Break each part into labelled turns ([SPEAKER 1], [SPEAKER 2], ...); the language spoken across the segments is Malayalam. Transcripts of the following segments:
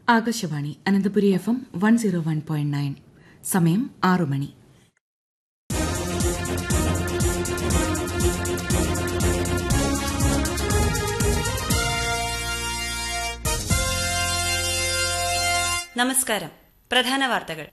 [SPEAKER 1] Akashvani Ananthapuri F M one zero one point nine സമയം ആറു മണി
[SPEAKER 2] നമസ്കാരം പ്രധാന വാർത്തകൾ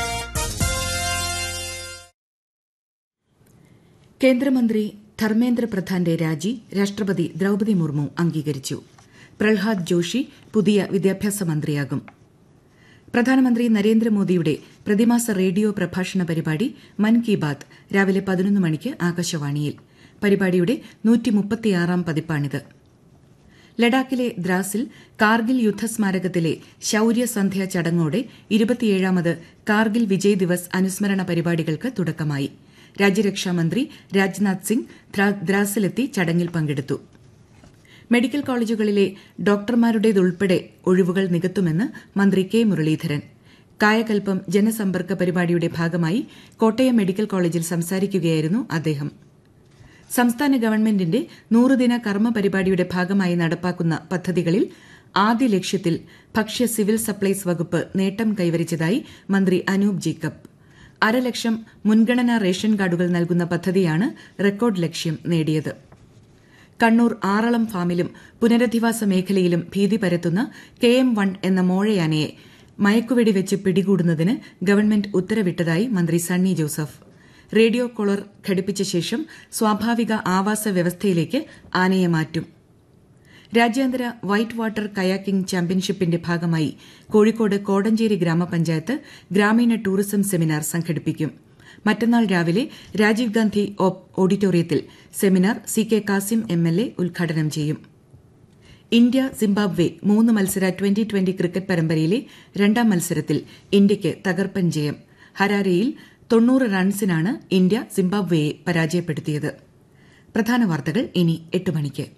[SPEAKER 1] കേന്ദ്രമന്ത്രി ധർമ്മേന്ദ്ര പ്രധാന്റെ രാജി രാഷ്ട്രപതി ദ്രൌപതി മുർമു അംഗീകരിച്ചു പ്രഹ്ലാദ് ജോഷി പുതിയ വിദ്യാഭ്യാസ മന്ത്രിയാകും പ്രധാനമന്ത്രി നരേന്ദ്രമോദിയുടെ പ്രതിമാസ റേഡിയോ പ്രഭാഷണ പരിപാടി മൻ കി ബാത് രാവിലെ പതിനൊന്ന് മണിക്ക് ആകാശവാണിയിൽ പരിപാടിയുടെ നൂറ്റിമുപ്പത്തിയാറാം പതിപ്പാണിത് ലഡാക്കിലെ ദ്രാസിൽ കാർഗിൽ യുദ്ധസ്മാരകത്തിലെ ശൌര്യസന്ധ്യ ചടങ്ങോടെ ഇരുപത്തിയേഴാമത് കാർഗിൽ വിജയ് ദിവസ് അനുസ്മരണ പരിപാടികൾക്ക് തുടക്കമായി രാജ്യരക്ഷാമന്ത്രി രാജ്നാഥ് സിംഗ് ദ്രാസിലെത്തി ചടങ്ങിൽ പങ്കെടുത്തു മെഡിക്കൽ കോളേജുകളിലെ ഡോക്ടർമാരുടേതുൾപ്പെടെ ഒഴിവുകൾ നികത്തുമെന്ന് മന്ത്രി കെ മുരളീധരൻ കായകൽപ്പം ജനസമ്പർക്ക പരിപാടിയുടെ ഭാഗമായി കോട്ടയം മെഡിക്കൽ കോളേജിൽ സംസാരിക്കുകയായിരുന്നു അദ്ദേഹം സംസ്ഥാന ഗവൺമെന്റിന്റെ നൂറുദിന കർമ്മ പരിപാടിയുടെ ഭാഗമായി നടപ്പാക്കുന്ന പദ്ധതികളിൽ ആദ്യ ലക്ഷ്യത്തിൽ ഭക്ഷ്യ സിവിൽ സപ്ലൈസ് വകുപ്പ് നേട്ടം കൈവരിച്ചതായി മന്ത്രി അനൂപ് ജേക്കബ് അരലക്ഷം മുൻഗണനാ റേഷൻ കാർഡുകൾ നൽകുന്ന പദ്ധതിയാണ് റെക്കോർഡ് ലക്ഷ്യം നേടിയത് കണ്ണൂർ ആറളം ഫാമിലും പുനരധിവാസ മേഖലയിലും ഭീതി പരത്തുന്ന കെ എം വൺ എന്ന മോഴയാനയെ മയക്കുവെടി വെച്ച് പിടികൂടുന്നതിന് ഗവൺമെന്റ് ഉത്തരവിട്ടതായി മന്ത്രി സണ്ണി ജോസഫ് റേഡിയോ കോളർ ഘടിപ്പിച്ച ശേഷം സ്വാഭാവിക ആവാസ വ്യവസ്ഥയിലേക്ക് ആനയെ മാറ്റും രാജ്യാന്തര വൈറ്റ് വാട്ടർ കയാക്കിംഗ് ചാമ്പ്യൻഷിപ്പിന്റെ ഭാഗമായി കോഴിക്കോട് കോടഞ്ചേരി ഗ്രാമപഞ്ചായത്ത് ഗ്രാമീണ ടൂറിസം സെമിനാർ സംഘടിപ്പിക്കും മറ്റന്നാൾ രാവിലെ രാജീവ് ഗാന്ധി ഓഡിറ്റോറിയത്തിൽ seminar C K Kasim M L A ഉദ്ഘാടനം ചെയ്യും ഇന്ത്യ സിംബാബ്വെ മൂന്ന് മത്സര ട്വന്റി ട്വന്റി ക്രിക്കറ്റ് പരമ്പരയിലെ രണ്ടാം മത്സരത്തിൽ ഇന്ത്യയ്ക്ക് തകർപ്പൻ ജയം ഹരാരെയിൽ തൊണ്ണൂറ് റൺസിനാണ് ഇന്ത്യ സിംബാബ്വെയെ പരാജയപ്പെടുത്തിയത് പ്രധാന വാർത്തകൾ ഇനി എട്ട് മണിക്ക്